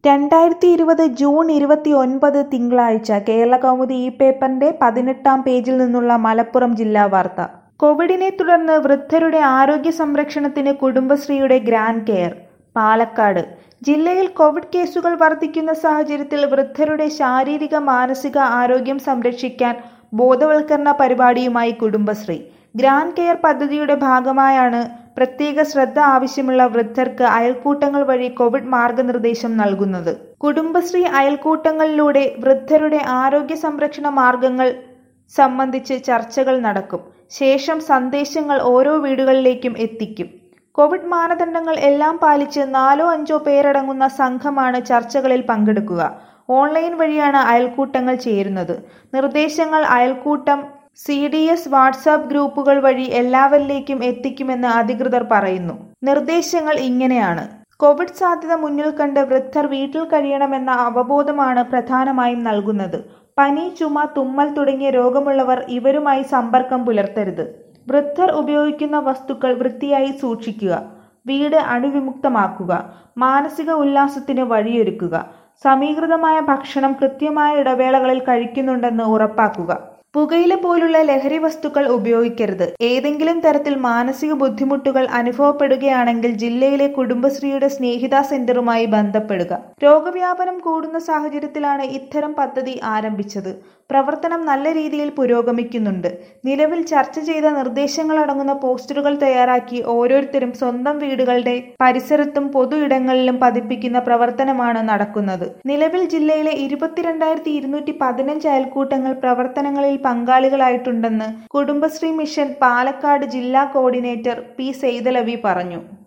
രണ്ടായിരത്തി ഇരുപത് ജൂൺ ഇരുപത്തിയൊൻപത് തിങ്കളാഴ്ച കേരളകൗമുദി ഈ പേപ്പറിന്റെ പതിനെട്ടാം പേജിൽ നിന്നുള്ള മലപ്പുറം ജില്ലാ വാർത്ത കോവിഡിനെ തുടർന്ന് വൃദ്ധരുടെ ആരോഗ്യ സംരക്ഷണത്തിന് കുടുംബശ്രീയുടെ ഗ്രാൻഡ് കെയർ പാലക്കാട് ജില്ലയിൽ കോവിഡ് കേസുകൾ വർദ്ധിക്കുന്ന സാഹചര്യത്തിൽ വൃദ്ധരുടെ ശാരീരിക മാനസിക ആരോഗ്യം സംരക്ഷിക്കാൻ ബോധവൽക്കരണ പരിപാടിയുമായി കുടുംബശ്രീ ഗ്രാൻഡ് കെയർ പദ്ധതിയുടെ ഭാഗമായാണ് പ്രത്യേക ശ്രദ്ധ ആവശ്യമുള്ള വൃദ്ധർക്ക് അയൽക്കൂട്ടങ്ങൾ വഴി കോവിഡ് മാർഗനിർദ്ദേശം നൽകുന്നത് കുടുംബശ്രീ അയൽക്കൂട്ടങ്ങളിലൂടെ വൃദ്ധരുടെ ആരോഗ്യ സംരക്ഷണ മാർഗങ്ങൾ സംബന്ധിച്ച് ചർച്ചകൾ നടക്കും ശേഷം സന്ദേശങ്ങൾ ഓരോ വീടുകളിലേക്കും എത്തിക്കും കോവിഡ് മാനദണ്ഡങ്ങൾ എല്ലാം പാലിച്ച് നാലോ അഞ്ചോ പേരടങ്ങുന്ന സംഘമാണ് ചർച്ചകളിൽ പങ്കെടുക്കുക ഓൺലൈൻ വഴിയാണ് അയൽക്കൂട്ടങ്ങൾ ചേരുന്നത് നിർദ്ദേശങ്ങൾ അയൽക്കൂട്ടം സി ഡി എസ് വാട്സാപ്പ് ഗ്രൂപ്പുകൾ വഴി എല്ലാവരിലേക്കും എത്തിക്കുമെന്ന് അധികൃതർ പറയുന്നു നിർദ്ദേശങ്ങൾ ഇങ്ങനെയാണ് കോവിഡ് സാധ്യത മുന്നിൽ കണ്ട് വൃദ്ധർ വീട്ടിൽ കഴിയണമെന്ന അവബോധമാണ് പ്രധാനമായും നൽകുന്നത് പനി ചുമ തുമ്മൽ തുടങ്ങിയ രോഗമുള്ളവർ ഇവരുമായി സമ്പർക്കം പുലർത്തരുത് വൃദ്ധർ ഉപയോഗിക്കുന്ന വസ്തുക്കൾ വൃത്തിയായി സൂക്ഷിക്കുക വീട് അണുവിമുക്തമാക്കുക മാനസിക ഉല്ലാസത്തിന് വഴിയൊരുക്കുക സമീകൃതമായ ഭക്ഷണം കൃത്യമായ ഇടവേളകളിൽ കഴിക്കുന്നുണ്ടെന്ന് ഉറപ്പാക്കുക പുകയില പോലുള്ള ലഹരി വസ്തുക്കൾ ഉപയോഗിക്കരുത് ഏതെങ്കിലും തരത്തിൽ മാനസിക ബുദ്ധിമുട്ടുകൾ അനുഭവപ്പെടുകയാണെങ്കിൽ ജില്ലയിലെ കുടുംബശ്രീയുടെ സ്നേഹിത സെന്ററുമായി ബന്ധപ്പെടുക രോഗവ്യാപനം കൂടുന്ന സാഹചര്യത്തിലാണ് ഇത്തരം പദ്ധതി ആരംഭിച്ചത് പ്രവർത്തനം നല്ല രീതിയിൽ പുരോഗമിക്കുന്നുണ്ട് നിലവിൽ ചർച്ച ചെയ്ത നിർദ്ദേശങ്ങളടങ്ങുന്ന പോസ്റ്ററുകൾ തയ്യാറാക്കി ഓരോരുത്തരും സ്വന്തം വീടുകളുടെ പരിസരത്തും പൊതു ഇടങ്ങളിലും പതിപ്പിക്കുന്ന പ്രവർത്തനമാണ് നടക്കുന്നത് നിലവിൽ ജില്ലയിലെ ഇരുപത്തിരണ്ടായിരത്തി ഇരുന്നൂറ്റി പതിനഞ്ച് അയൽക്കൂട്ടങ്ങൾ പ്രവർത്തനങ്ങളിൽ പങ്കാളികളായിട്ടുണ്ടെന്ന് കുടുംബശ്രീ മിഷൻ പാലക്കാട് ജില്ലാ കോർഡിനേറ്റർ പി സെയ്തലവി പറഞ്ഞു